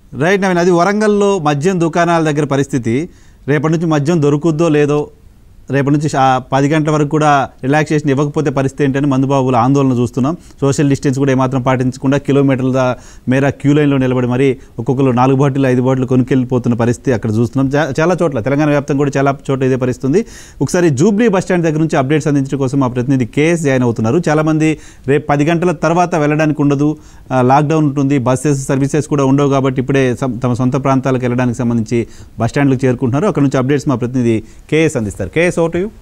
Right Naveen అది వరంగల్లో మద్యం దుకాణాల దగ్గర పరిస్థితి రేపటి నుంచి మద్యం దొరుకుద్దో లేదో రేపటి నుంచి ఆ పది గంటల వరకు కూడా రిలాక్సేషన్ ఇవ్వకపోతే పరిస్థితి ఏంటని మందుబాబుల ఆందోళన చూస్తున్నాం సోషల్ డిస్టెన్స్ కూడా ఏమాత్రం పాటించకుండా కిలోమీటర్ల మేర క్యూ లైన్లో నిలబడి మరి ఒక్కొక్కరు నాలుగు బాటిల్ ఐదు బాటిల్ కొనుక్కెళ్ళిపోతున్న పరిస్థితి అక్కడ చూస్తున్నాం చా- చాలా చోట్ల తెలంగాణ వ్యాప్తంగా కూడా చాలా చోట్ల ఇదే పరిస్థితి ఉంది ఒకసారి జూబ్లీ బస్ స్టాండ్ దగ్గర నుంచి అప్డేట్స్ అందించడం కోసం మా ప్రతినిధి కేఎస్ జాయిన్ అవుతున్నారు చాలామంది రేపు పది గంటల తర్వాత వెళ్ళడానికి ఉండదు ఆ, లాక్డౌన్ ఉంటుంది బస్సెస్ సర్వీసెస్ కూడా ఉండవు కాబట్టి ఇప్పుడే సం- తమ సొంత ప్రాంతాలకు వెళ్ళడానికి సంబంధించి బస్ స్టాండ్లకు చేరుకుంటున్నారు అక్కడ నుంచి అప్డేట్స్ మా ప్రతినిధి కేఎస్ అందిస్తారు కేఎస్ ఓటు యూ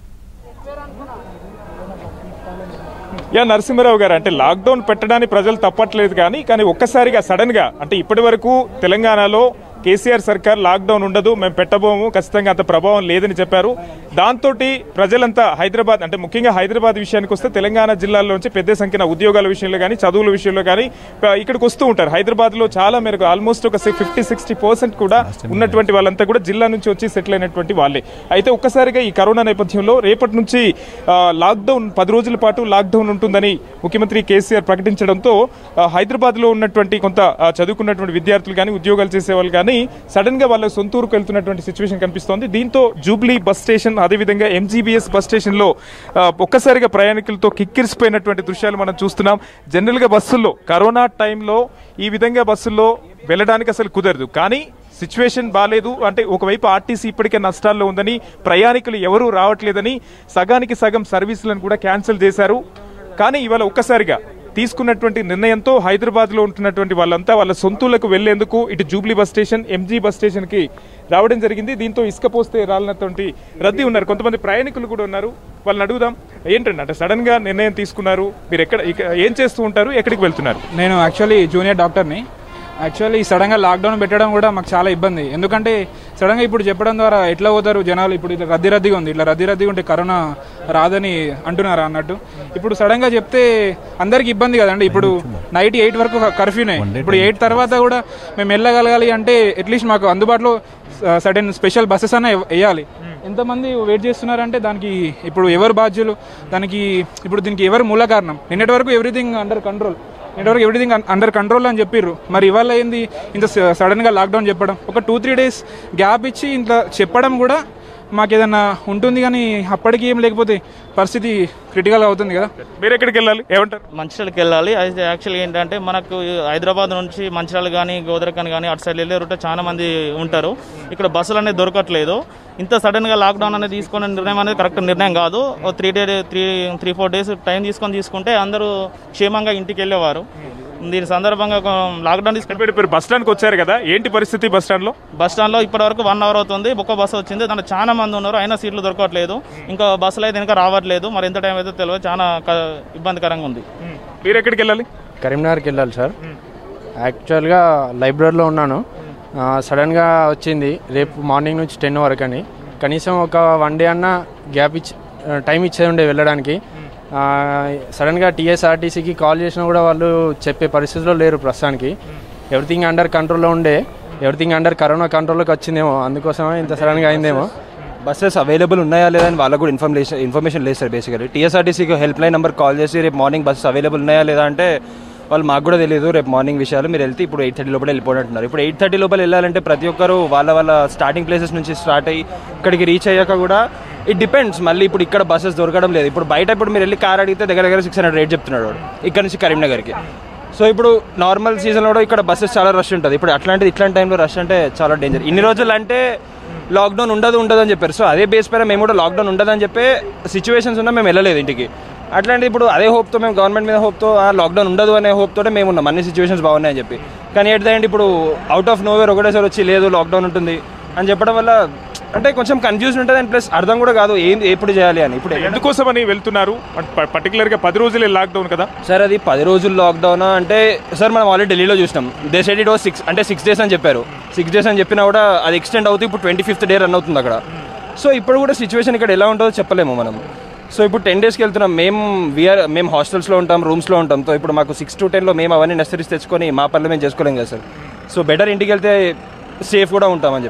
యా నరసింహారావు గారు అంటే లాక్డౌన్ పెట్టడానికి ప్రజలు తప్పట్లేదు కానీ కానీ ఒక్కసారిగా సడన్ గా అంటే ఇప్పటి వరకు తెలంగాణలో కేసీఆర్ సర్కార్ లాక్డౌన్ ఉండదు మేము పెట్టబోము ఖచ్చితంగా అంత ప్రభావం లేదని చెప్పారు దాంతో ప్రజలంతా హైదరాబాద్ అంటే ముఖ్యంగా హైదరాబాద్ విషయానికి వస్తే తెలంగాణ జిల్లాల్లోంచి పెద్ద సంఖ్యన ఉద్యోగాల విషయంలో కానీ చదువుల విషయంలో కానీ ప- ఇక్కడికి వస్తూ ఉంటారు హైదరాబాద్ లో చాలా మేరకు ఆల్మోస్ట్ ఒక ఫిఫ్టీ సిక్స్టీ పర్సెంట్ కూడా ఉన్నటువంటి వాళ్ళంతా కూడా జిల్లా నుంచి వచ్చి సెటిల్ అయినటువంటి వాళ్ళే అయితే ఒక్కసారిగా ఈ కరోనా నేపథ్యంలో రేపటి నుంచి ఆ, లాక్డౌన్ పది రోజుల పాటు లాక్డౌన్ ఉంటుందని ముఖ్యమంత్రి కేసీఆర్ ప్రకటించడంతో ఆ, హైదరాబాద్ లో ఉన్నటువంటి కొంత ఆ, చదువుకున్నటువంటి విద్యార్థులు కానీ ఉద్యోగాలు చేసే వాళ్ళు కానీ సడన్ గా వాళ్ళ సొంత ఊరుకు వెళ్తున్నటువంటి సిచ్యువేషన్ కనిపిస్తోంది దీంతో జూబ్లీ బస్ స్టేషన్ అదేవిధంగా ఎంజీబీఎస్ బస్ స్టేషన్ లో ఆ, ఒక్కసారిగా ప్రయాణికులతో కిక్కిరిసిపోయినటువంటి దృశ్యాలు మనం చూస్తున్నాం జనరల్ గా బస్సుల్లో కరోనా టైంలో ఈ విధంగా బస్సుల్లో వెళ్ళడానికి అసలు కుదరదు కానీ సిచ్యువేషన్ బాగాలేదు అంటే ఒకవైపు ఆర్టీసీ ఇప్పటికే నష్టాల్లో ఉందని ప్రయాణికులు ఎవరూ రావట్లేదని సగానికి సగం సర్వీసులను కూడా క్యాన్సిల్ చేశారు కానీ ఇవాళ ఒక్కసారిగా తీసుకున్నటువంటి నిర్ణయంతో హైదరాబాద్ లో ఉంటున్నటువంటి వాళ్ళంతా వాళ్ళ సొంతూలకు వెళ్లేందుకు ఇటు Jubilee bus station MG bus station కి రావడం జరిగింది దీంతో ఇసుక పోస్తే రాలినటువంటి రద్దీ ఉన్నారు కొంతమంది ప్రయాణికులు కూడా ఉన్నారు వాళ్ళని అడుగుదాం ఏంటండి అంటే సడన్ గా నిర్ణయం తీసుకున్నారు మీరు ఎక్కడ ఇక- ఏం చేస్తూ ఉంటారు ఎక్కడికి వెళ్తున్నారు నేను యాక్చువల్లీ జూనియర్ డాక్టర్ని యాక్చువల్లీ సడన్గా లాక్డౌన్ పెట్టడం కూడా మాకు చాలా ఇబ్బంది ఎందుకంటే సడన్గా ఇప్పుడు చెప్పడం ద్వారా ఎట్లా పోతారు జనాలు ఇప్పుడు ఇట్లా రద్దీ రద్దీగా ఉంది ఇట్లా రద్దీ రద్దీగా ఉంటే కరోనా రాదని అంటున్నారు అన్నట్టు ఇప్పుడు సడన్గా చెప్తే అందరికి ఇబ్బంది కదండి ఇప్పుడు నైట్ ఎయిట్ వరకు కర్ఫ్యూనే ఇప్పుడు ఎయిట్ తర్వాత కూడా మేము వెళ్ళగలగాలి అంటే అట్లీస్ట్ మాకు అందుబాటులో సడన్ స్పెషల్ బస్సెస్ అన్న వేయాలి ఎంతమంది వెయిట్ చేస్తున్నారంటే దానికి ఇప్పుడు ఎవరు బాధ్యులు దానికి ఇప్పుడు దీనికి ఎవరు మూల కారణం నిన్నటి వరకు ఎవ్రీథింగ్ అండర్ కంట్రోల్ నిన్నటి వరకు ఎవ్రీథింగ్ అండర్ కంట్రోల్ అని చెప్పిర్రు మరి ఇవాళ ఏంది ఇంత సడన్గా లాక్డౌన్ చెప్పడం ఒక టూ త్రీ డేస్ గ్యాప్ ఇచ్చి ఇంత చెప్పడం కూడా మాకు ఏదన్నా ఉంటుంది కానీ అప్పటికి ఏం లేకపోతే పరిస్థితి క్రిటికల్ అవుతుంది కదా మీరు ఎక్కడికి వెళ్ళాలి ఏమంటారు మంచిర్యాలకి వెళ్ళాలి అయితే యాక్చువల్గా ఏంటంటే మనకు హైదరాబాద్ నుంచి మంచిర్యాల కానీ గోదరకన్ కానీ అటు సైడ్ వెళ్ళే రూట్ చాలా మంది ఉంటారు ఇక్కడ బస్సులు అనేది దొరకట్లేదు ఇంత సడన్గా లాక్డౌన్ అనేది తీసుకునే నిర్ణయం అనేది కరెక్ట్ నిర్ణయం కాదు ఓ three day three three four days time తీసుకొని తీసుకుంటే అందరూ క్షేమంగా ఇంటికి వెళ్ళేవారు దీని సందర్భంగా ఒక లాక్డౌన్ తీసుకుని ఇప్పుడు ఇప్పుడు బస్ స్టాండ్కి వచ్చారు కదా ఏంటి పరిస్థితి బస్ స్టాండ్ లో బస్ స్టాండ్లో ఇప్పటి వరకు వన్ అవర్ అవుతుంది ఒక్క బస్సు వచ్చింది దాంట్లో చాలా మంది ఉన్నారు అయినా సీట్లు దొరకట్లేదు ఇంకా బస్సులు అయితే ఇంకా రావట్లేదు మరి ఎంత టైం అయితే తెలియదు చాలా క- ఇబ్బందికరంగా ఉంది మీరు ఎక్కడికి వెళ్ళాలి కరీంనగర్కి వెళ్ళాలి సార్ యాక్చువల్గా లైబ్రరీలో ఉన్నాను ఆ, సడన్గా వచ్చింది రేపు మార్నింగ్ నుంచి టెన్ వరకు అని కనీసం ఒక వన్ డే అన్న గ్యాప్ ఇచ్చి ఆ, టైం ఇచ్చేది ఉండే వెళ్ళడానికి ఆ, సడన్గా టీఎస్ఆర్టీసీకి కాల్ చేసినా కూడా వాళ్ళు చెప్పే పరిస్థితిలో లేరు ప్రస్తుతానికి ఎవ్రీథింగ్ అండర్ కంట్రోల్లో ఉండే ఎవ్రీథింగ్ అండర్ కరోనా కంట్రోల్లోకి వచ్చిందేమో అందుకోసమే ఇంత సడన్గా అయిందేమో బస్సెస్ అవైలబుల్ ఉన్నాయా లేదా అని వాళ్ళకు కూడా ఇన్ఫర్మేషన్ ఇన్ఫర్మేషన్ లేదు సార్ బేసికలీ టీఎస్ఆర్టీసీకి హెల్ప్ లైన్ నెంబర్ కాల్ చేసి రేపు మార్నింగ్ బస్సెస్ అవైలబుల్ ఉన్నాయా లేదా అంటే వాళ్ళు మాకు కూడా తెలియదు రేపు మార్నింగ్ విషయాలు మీరు వెళ్తే ఇప్పుడు ఎయిట్ థర్టీ లోపల వెళ్ళిపోయినట్టున్నారు ఇప్పుడు ఎయిట్ థర్టీ లోపల వెళ్ళాలంటే ప్రతి ఒక్కరు వాళ్ళ వాళ్ళ స్టార్టింగ్ ప్లేసెస్ నుంచి స్టార్ట్ అయ్యి ఇక్కడికి రీచ్ అయ్యాక కూడా ఇట్ డిపెండ్స్ మళ్ళీ ఇప్పుడు ఇక్కడ బస్సెస్ దొరకడం లేదు ఇప్పుడు బయట ఇప్పుడు మీరు వెళ్ళి కార్ అడిగితే దగ్గర దగ్గర సిక్స్ హండ్రెడ్ రేట్ చెప్తున్నాడు వాడు ఇక్కడ నుంచి కరీంనగర్కి సో ఇప్పుడు నార్మల్ సీజన్లో కూడా ఇక్కడ బస్సెస్ చాలా రష్ ఉంటుంది ఇప్పుడు అట్లాంటిది ఇట్లాంటి టైంలో రష్ అంటే చాలా డేంజర్ ఇన్ని రోజులు అంటే లాక్డౌన్ ఉండదు ఉండదు అని చెప్పారు సో అదే బేస్ పైన మేము కూడా లాక్డౌన్ ఉండదని చెప్పే సిచ్యువేషన్స్ ఉన్నా మేము వెళ్ళలేదు ఇంటికి అట్లాంటిది ఇప్పుడు అదే హోప్తో మేము గవర్నమెంట్ మీద హోప్తో లాక్డౌన్ ఉండదు అనే హోప్తో మేము ఉన్నాం అన్ని సిచ్యువేషన్స్ బాగున్నాయని చెప్పి కానీ ఎట్ ద ఎండ్ ఇప్పుడు అవుట్ ఆఫ్ నోవేర్ ఒకటేసారి వచ్చి లేదు లాక్డౌన్ ఉంటుంది అని చెప్పడం వల్ల అంటే కొంచెం కన్ఫ్యూజన్ ఉంటుంది అండ్ ప్లస్ అర్థం కూడా కాదు ఏం ఎప్పుడు చేయాలి అని ఇప్పుడు ఎందుకోసమని వెళ్తున్నారు పర్టికులర్ గా పది రోజులే లాక్డౌన్ కదా సార్ అది పది రోజులు లాక్డౌన్ అంటే సార్ మనం ఆల్రెడీ ఢిల్లీలో చూసినాం they said it was six అంటే సిక్స్ డేస్ అని చెప్పారు సిక్స్ డేస్ అని చెప్పినా కూడా అది ఎక్స్టెండ్ అవుతుంది ఇప్పుడు ట్వంటీ ఫిఫ్త్ డే రన్ అవుతుంది అక్కడ సో ఇప్పుడు కూడా సిచ్యువేషన్ ఇక్కడ ఎలా ఉంటుందో చెప్పలేము మనం సో ఇప్పుడు టెన్ డేస్కి వెళ్తున్నాం మేము వీఆర్ మేము హాస్టల్స్లో ఉంటాం రూమ్స్లో ఉంటాం సో ఇప్పుడు మాకు సిక్స్ టు టెన్లో మేము అవన్నీ నెసరీస్ తెచ్చుకొని మా పనులు మేము చేసుకోలేం కదా సార్ సో బెటర్ ఇంటికి వెళ్తే సేఫ్ కూడా ఉంటామని చెప్పి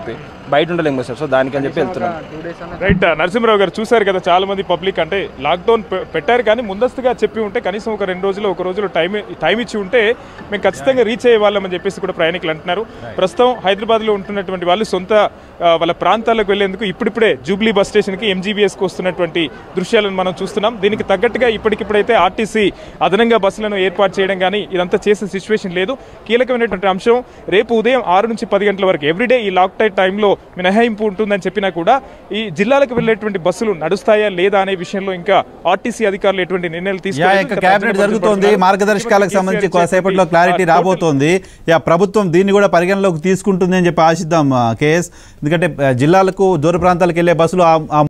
బయట ఉండలేము కదా సార్ సో దానికని చెప్పి వెళ్తున్నాం రైట్ నరసింహరావు గారు చూశారు కదా చాలా మంది పబ్లిక్ అంటే లాక్డౌన్ పె- పెట్టారు కానీ ముందస్తుగా చెప్పి ఉంటే కనీసం ఒక రెండు రోజులు ఒక రోజులు టైం టైం ఇచ్చి ఉంటే మేము ఖచ్చితంగా రీచ్ అయ్యే వాళ్ళమని చెప్పేసి కూడా ప్రయాణికులు అంటున్నారు ప్రస్తుతం హైదరాబాద్లో ఉంటున్నటువంటి వాళ్ళు సొంత ఆ, వాళ్ళ ప్రాంతాలకు వెళ్లేందుకు ఇప్పుడిప్పుడే జూబ్లీ బస్ స్టేషన్కి ఎంజీబీఎస్కి వస్తున్నటువంటి దృశ్యాలను మనం చూస్తున్నాం దీనికి తగ్గట్టుగా ఇప్పటికిప్పుడైతే ఆర్టీసీ అదనంగా బస్సులను ఏర్పాటు చేయడం కానీ ఇదంతా చేసే సిచ్యువేషన్ లేదు కీలకమైనటువంటి అంశం రేపు ఉదయం ఆరు నుంచి పది గంటల వరకు ఎవ్రీడే ఈ లాక్ టైం టైంలో మినహాయింపు ఉంటుందని చెప్పినా కూడా ఈ జిల్లాలకు వెళ్ళేటువంటి బస్సులు నడుస్తాయా లేదా అనే విషయంలో ఇంకా ఆర్టీసీ అధికారులు ఎటువంటి నిర్ణయాలు యా తీసుకోలేదు. ఇంకా ఇంకా కేబినెట్ ప్రజలు జరుగుతోంది పడుతున్నారు. మార్గదర్శకాలకు కేసీఆర్ సంబంధించి చేసేటువంటి, కొద్దిసేపట్లో క్లారిటీ ఆ, రాబోతోంది యా ప్రభుత్వం దీన్ని కూడా పరిగణలోకి తీసుకుంటుంది అని చెప్పి ఆశిద్దాం కేఎస్ ఎందుకంటే ఆ, జిల్లాలకు దూర ప్రాంతాలకు వెళ్ళే బస్సులు ఆ- ఆ